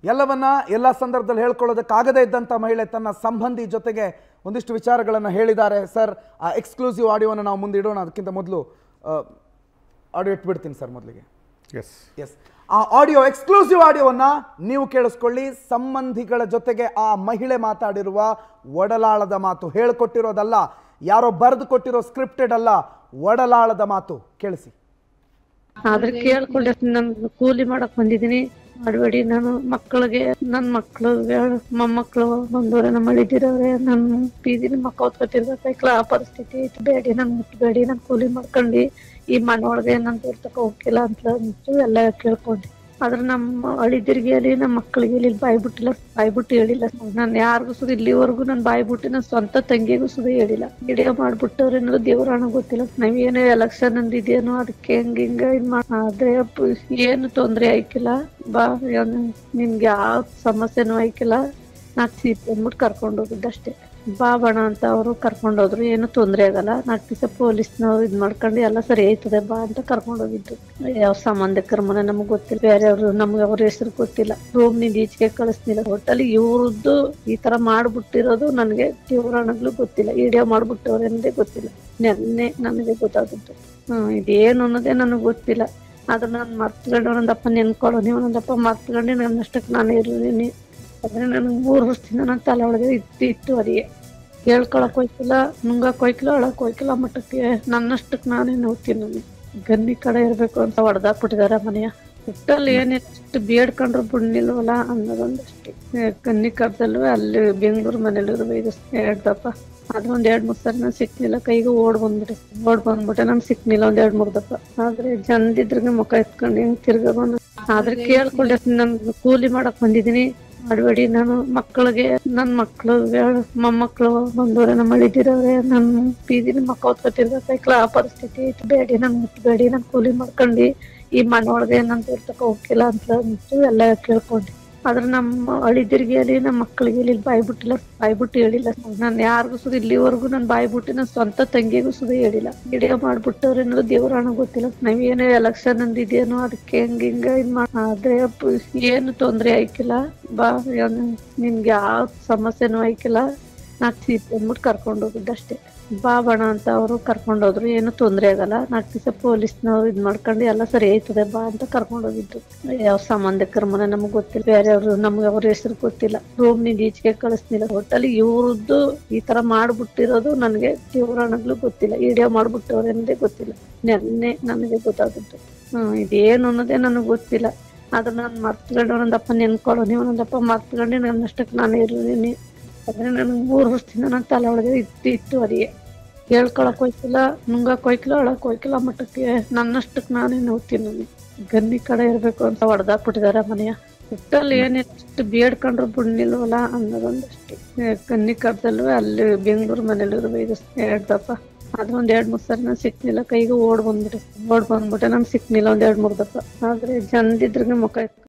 ಎಲ್ಲವನ್ನ ಎಲ್ಲ ಸಂದರ್ಭದಲ್ಲಿ ಹೇಳ್ಕೊಳ್ಳೋದಕ್ಕಾಗದೇ ಇದ್ದಂಥ ಮಹಿಳೆ ತನ್ನ ಸಂಬಂಧಿ ಜೊತೆಗೆ ಒಂದಿಷ್ಟು ವಿಚಾರಗಳನ್ನು ಹೇಳಿದ್ದಾರೆ ಸರ್ ಆ ಎಕ್ಸ್ಕ್ಲೂಸಿವ್ ಆಡಿಯೋನ ನಾವು ಮುಂದೆ ಇಡೋಣ ಅದಕ್ಕಿಂತ ಮೊದಲು ಆಡಿಯೋ ಇಟ್ಬಿಡ್ತೀನಿ ಸರ್ ಮೊದಲಿಗೆ ಎಸ್ ಎಸ್ ಆ ಆಡಿಯೋ ಎಕ್ಸ್ಕ್ಲೂಸಿವ್ ಆಡಿಯೋವನ್ನ ನೀವು ಕೇಳಿಸ್ಕೊಳ್ಳಿ ಸಂಬಂಧಿಗಳ ಜೊತೆಗೆ ಆ ಮಹಿಳೆ ಮಾತಾಡಿರುವ ಒಡಲಾಳದ ಮಾತು ಹೇಳ್ಕೊಟ್ಟಿರೋದಲ್ಲ ಯಾರೋ ಬರೆದು ಕೊಟ್ಟಿರೋ ಸ್ಕ್ರಿಪ್ಟೆಡ್ ಅಲ್ಲ ಒಡಲಾಳದ ಮಾತು ಕೇಳಿಸಿ ಆದ್ರೆ ಕೇಳ್ಕೊಂಡೆ ನನ್ ಕೂಲಿ ಮಾಡಕ್ ಬಂದಿದೀನಿ ಮಾಡಬೇಡಿ ನಾನು ಮಕ್ಕಳಿಗೆ ನನ್ ಮಕ್ಳು ಮೊಮ್ಮಕ್ಳು ಬಂದವ್ರೆ ನಮ್ಮ ಅಳಿದಿರವ್ರೆ ನನ್ ಬೀದಿನ ಮಕ್ಕ ಓದ್ಕೊತಿರ್ಬೇಕಾಯ್ಕಲ ಆ ಪರಿಸ್ಥಿತಿ ಐತಿ ಬೇಡಿ ನನ್ ಮುಟ್ಬೇಡಿ ನನ್ ಕೂಲಿ ಮಾಡ್ಕೊಂಡಿ ಈ ಮನೆ ಒಳಗೆ ನನ್ ತೋರ್ಸಕ್ ಹೋಗಿಲ್ಲ ಅಂತ ಅಂತು ಎಲ್ಲ ಕೇಳ್ಕೊಂಡೆ ಆದ್ರೆ ನಮ್ಮ ಅಳಿದಿರ್ಗೆ ಅಲ್ಲಿ ನಮ್ಮ ಮಕ್ಕಳಿಗೆ ಇಲ್ಲಿ ಬಾಯಿ ಬಿಟ್ಟಿಲ್ಲ ಬಾಯಿ ಬಿಟ್ಟು ಹೇಳಿಲ್ಲ ನಾನು ಯಾರಿಗೂ ಸುದ ಇಲ್ಲಿವರೆಗೂ ನಾನು ಬಾಯಿ ಬಿಟ್ಟು ನನ್ನ ಸ್ವಂತ ತಂಗಿಗೂ ಸುದ ಹೇಳಿಲ್ಲ ವಿಡಿಯೋ ಮಾಡ್ಬಿಟ್ಟವ್ರೆ ಅನ್ನೋದು ದೇವರಾಣ ಗೊತ್ತಿಲ್ಲ ನಾವೇನು ಎಲೆಕ್ಷನ್ ಅಂದಿದ್ದೇನೋ ಅದಕ್ಕೆ ಹೆಂಗ ಹಿಂಗ ಇದ್ ಮಾಡ ಆದ್ರೆ ಪ- ಏನು ತೊಂದ್ರೆ ಆಯ್ಕಿಲ್ಲ ಬಾ ಏನು ನಿನ್ಗೆ ಯಾವ ಸಮಸ್ಯೆನೂ ಆಯ್ಕಿಲ್ಲ ನಾಲ್ಕು ಸೀಟ್ ಅಂದ್ಬಿಟ್ಟು ಕರ್ಕೊಂಡು ಹೋಗಿದ್ದಷ್ಟೇ ಬಾ ಬಣ ಅಂತ ಅವರು ಕರ್ಕೊಂಡು ಹೋದ್ರು ಏನು ತೊಂದ್ರೆ ಆಗಲ್ಲ ನಾಲ್ಕು ದಿವಸ ಪೊಲೀಸ್ನವ್ರು ಇದ್ ಮಾಡ್ಕೊಂಡು ಎಲ್ಲ ಸರಿ ಆಯ್ತದೆ ಬಾ ಅಂತ ಕರ್ಕೊಂಡು ಹೋಗಿದ್ದು ಯಾವ ಸಂಬಂಧಿಕರ ಮನೆ ನಮಗ್ ಗೊತ್ತಿಲ್ಲ ಬೇರೆಯವ್ರು ನಮ್ಗೆ ಅವ್ರ ಹೆಸರು ಗೊತ್ತಿಲ್ಲ ರೂಮ್ ನಿಂದ ಈಚೆಗೆ ಕಳಿಸ್ನಿಲ್ಲ ಒಟ್ಟಲ್ಲಿ ಇವ್ರದ್ದು ಈ ತರ ಮಾಡ್ಬಿಟ್ಟಿರೋದು ನನಗೆ ದೇವರಾಣಗ್ಲು ಗೊತ್ತಿಲ್ಲ ವಿಡಿಯೋ ಮಾಡ್ಬಿಟ್ಟವ್ರೆ ಅನ್ನೋದೇ ಗೊತ್ತಿಲ್ಲ ನೆನ್ನೆ ನನಗೆ ಗೊತ್ತಾದದ್ದು ಹ್ಮ್ ಇದೇನು ಅನ್ನೋದೇ ನನಗೆ ಗೊತ್ತಿಲ್ಲ ಆದ್ರೆ ನಾನು ಮರ್ತ್ಕೊಂಡು ಒಂದಪ್ಪ ನೆನ್ಕೊಳ್ಳೋ ನೀವು ಒಂದಪ್ಪ ಮರ್ತ್ಕೊಂಡು ನನ್ನಷ್ಟಕ್ಕೆ ನಾನು ಇರ್ತೀನಿ ಆದ್ರೆ ನನಗೆ ಮೂರು ವರ್ಷದಿಂದ ನನ್ನ ತಲೆ ಒಳಗೆ ಇತ್ತು ಇತ್ತು ಅದೇ ಹೇಳ್ಕೊಳಕ್ ಹೋಯ್ಕಿಲ್ಲ ನುಂಗಕ್ ಹೋಯ್ಕಿಲ್ಲ ಅಳಕ್ ಹೋಯ್ಕಿಲ್ಲ ಮಟ್ಟಕ್ಕೆ ನನ್ನಷ್ಟಕ್ಕೆ ನಾನೇ ನೋಡ್ತೀನಿ ನಾನು ಗನ್ನಿ ಕಡೆ ಇರ್ಬೇಕು ಅಂತ ಹೊಡೆದಾಕ್ಬಿಟ್ಟಿದಾರೆ ಮನೆಯ ಒಟ್ಟಲ್ಲಿ ಏನಿಷ್ಟು ಬೇಡ್ಕೊಂಡ್ರು ಬಿಡ್ನಿಲ್ವಲ್ಲ ಅನ್ನೋದೊಂದಷ್ಟೇ ಏ, ಗನ್ನಿ ಕಡ್ದಲ್ವ ಅಲ್ಲಿ ಬೆಂಗಳೂರು ಮನೇಲಿ ಇರ್ಬೇಕು ಹೇಳ್ದಪ್ಪ ಅದು ಒಂದ್ ಎರಡ್ ಮೂರ್ ಸರಿ ನಾನು ಸಿಕ್ನಿಲ್ಲ ಕೈಗೆ ಓಡ್ ಬಂದ್ಬಿಟ್ಟೆ ಓಡ್ ಬಂದ್ಬಿಟ್ಟೆ ನನ್ ಸಿಕ್ನಿಲ್ಲ ಒಂದ್ ಎರಡ್ ಮೂರ್ ದಪ್ಪ ಆದ್ರೆ ಜನದಿದ್ರಿಗೆ ಮುಖ ಎತ್ಕೊಂಡು ಹೆಂಗ್ ತಿರ್ಗ ಬಂದು ಆದ್ರೆ ಕೇಳ್ಕೊಂಡೆ ನನ್ ಕೂಲಿ ಮಾಡಕ್ ಬಂದಿದೀನಿ ಮಾಡಬೇಡಿ ನಾನು ಮಕ್ಕಳಿಗೆ ನನ್ ಮಕ್ಳು ಮೊಮ್ಮಕ್ಳು ಬಂದವ್ರೆ ನಮ್ಮ ಅಳಿದಿರವ್ರೆ ನನ್ ಬೀದಿನ ಮಕ್ಕ ಓದ್ಕೊತಿರ್ಬೇಕಾಯ್ಕಲ ಆ ಪರಿಸ್ಥಿತಿ ಐತಿ ಬೇಡಿ ನನ್ ಮುಟ್ಬೇಡಿ ನನ್ ಕೂಲಿ ಮಾಡ್ಕೊಂಡಿ ಈ ಮನೆ ಒಳಗೆ ನನ್ ತೋರ್ಸಕ್ ಹೋಗಿಲ್ಲ ಅಂತ ಅಂತು ಎಲ್ಲ ಕೇಳ್ಕೊಂಡೆ ಆದ್ರೆ ನಮ್ಮ ಅಳಿದಿರ್ಗೆ ಅಲ್ಲಿ ನಮ್ಮ ಮಕ್ಕಳಿಗೆ ಇಲ್ಲಿ ಬಾಯಿ ಬಿಟ್ಟಿಲ್ಲ ಬಾಯಿ ಬಿಟ್ಟು ಹೇಳಿಲ್ಲ ನಾನು ಯಾರಿಗೂ ಸುದ ಇಲ್ಲಿವರೆಗೂ ನಾನು ಬಾಯಿ ಬಿಟ್ಟು ನನ್ನ ಸ್ವಂತ ತಂಗಿಗೂ ಸುದ ಹೇಳಿಲ್ಲ ವಿಡಿಯೋ ಮಾಡ್ಬಿಟ್ಟವ್ರೆ ಅನ್ನೋದು ದೇವರಾಣ ಗೊತ್ತಿಲ್ಲ ನಾವೇನು ಎಲೆಕ್ಷನ್ ಅಂದಿದ್ದೇನೋ ಅದಕ್ಕೆ ಹೆಂಗ ಹಿಂಗ ಇದ್ ಮಾಡ ಆದ್ರೆ ಪ- ಏನು ತೊಂದ್ರೆ ಆಯ್ಕಿಲ್ಲ ಬಾ ಏನು ನಿನ್ಗೆ ಯಾವ ಸಮಸ್ಯೆನೂ ಆಯ್ಕಿಲ್ಲ ನಾಲ್ಕು ಸೀಟ್ ಅಂದ್ಬಿಟ್ಟು ಕರ್ಕೊಂಡು ಹೋಗಿದ್ದಷ್ಟೇ ಬಾ ಬಣ ಅಂತ ಅವರು ಕರ್ಕೊಂಡು ಹೋದ್ರು ಏನು ತೊಂದ್ರೆ ಆಗಲ್ಲ ನಾಲ್ಕು ದಿವಸ ಪೊಲೀಸ್ನವ್ರು ಇದ್ ಮಾಡ್ಕೊಂಡು ಎಲ್ಲ ಸರಿ ಆಯ್ತದೆ ಬಾ ಅಂತ ಕರ್ಕೊಂಡು ಹೋಗಿದ್ದು ಯಾವ ಸಂಬಂಧಿಕರ ಮನೆ ನಮಗ್ ಗೊತ್ತಿಲ್ಲ ಬೇರೆಯವ್ರು ನಮ್ಗೆ ಅವ್ರ ಹೆಸರು ಗೊತ್ತಿಲ್ಲ ರೂಮ್ ನಿಂದ ಈಚೆಗೆ ಕಳಿಸ್ನಿಲ್ಲ ಒಟ್ಟಲ್ಲಿ ಇವ್ರದ್ದು ಈ ತರ ಮಾಡ್ಬಿಟ್ಟಿರೋದು ನನಗೆ ದೇವರಾಣಗ್ಲು ಗೊತ್ತಿಲ್ಲ ವಿಡಿಯೋ ಮಾಡ್ಬಿಟ್ಟವ್ರೆ ಅನ್ನೋದೇ ಗೊತ್ತಿಲ್ಲ ನೆನ್ನೆ ನನಗೆ ಗೊತ್ತಾದದ್ದು ಹ್ಮ್ ಇದೇನು ಅನ್ನೋದೇ ನನಗೆ ಗೊತ್ತಿಲ್ಲ ಆದ್ರೆ ನಾನು ಮರ್ತ್ಕೊಂಡು ಒಂದಪ್ಪ ನೆನ್ಕೊಳ್ಳೋ ನೀವು ಒಂದಪ್ಪ ಮರ್ತ್ಕೊಂಡು ನನ್ನಷ್ಟಕ್ಕೆ ನಾನು ಇರ್ತೀನಿ ಆದ್ರೆ ನನಗೆ ಮೂರು ವರ್ಷದಿಂದ ನನ್ನ ತಲೆ ಒಳಗೆ ಇತ್ತು ಇತ್ತು ಅದೇ ಹೇಳ್ಕೊಳಕ್ ಹೋಯ್ಕಿಲ್ಲ ನುಂಗಕ್ ಹೋಯ್ಕಿಲ್ಲ ಅಳಕ್ ಹೋಯ್ಕಿಲ್ಲ ಮಟ್ಟಕ್ಕೆ ನನ್ನಷ್ಟಕ್ಕೆ ನಾನೇ ನೋಡ್ತೀನಿ ನಾನು ಗನ್ನಿ ಕಡೆ ಇರ್ಬೇಕು ಅಂತ ಹೊಡೆದಾಕ್ಬಿಟ್ಟಿದಾರೆ ಮನೆಯ ಒಟ್ಟಲ್ಲಿ ಏನಿಷ್ಟು ಬೇಡ್ಕೊಂಡ್ರು ಬಿಡ್ನಿಲ್ವಲ್ಲ ಅನ್ನೋದೊಂದಷ್ಟೇ ಏ, ಗನ್ನಿ ಕಡ್ದಲ್ವ ಅಲ್ಲಿ ಬೆಂಗಳೂರು ಮನೇಲಿ ಇರ್ಬೇಕು ಹೇಳ್ದಪ್ಪ ಅದು ಒಂದ್ ಎರಡ್ ಮೂರ್ ಸರಿ ನಾನು ಸಿಕ್ನಿಲ್ಲ ಕೈಗೆ ಓಡ್ ಬಂದ್ಬಿಟ್ಟೆ ಓಡ್ ಬಂದ್ಬಿಟ್ಟೆ ನನ್ ಸಿಕ್ನಿಲ್ಲ ಒಂದ್ ಎರಡ್ ಮೂರ್ ದಪ್ಪ ಆದ್ರೆ ಜನದಿದ್ರಿಗೆ ಮುಖ ಎತ್ಕೊಂಡು